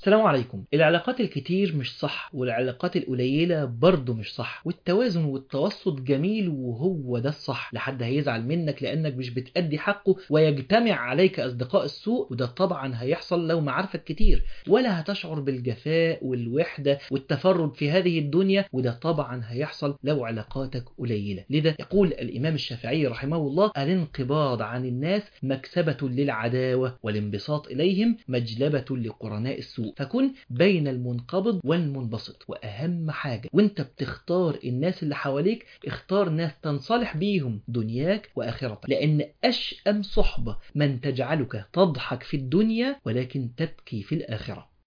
السلام عليكم العلاقات الكتير مش صح والعلاقات القليلة برضه مش صح والتوازن والتوسط جميل وهو ده الصح لحد هيزعل منك لأنك مش بتأدي حقه ويجتمع عليك أصدقاء السوء وده طبعا هيحصل لو معارفك كتير ولا هتشعر بالجفاء والوحدة والتفرد في هذه الدنيا وده طبعا هيحصل لو علاقاتك قليلة لذا يقول الإمام الشافعي رحمه الله الانقباض عن الناس مكسبة للعداوة والانبساط إليهم مجلبة لقرناء السوء فكن بين المنقبض والمنبسط وأهم حاجة وانت بتختار الناس اللي حواليك اختار ناس تنصلح بيهم دنياك وآخرتك لأن أشأم صحبة من تجعلك تضحك في الدنيا ولكن تبكي في الآخرة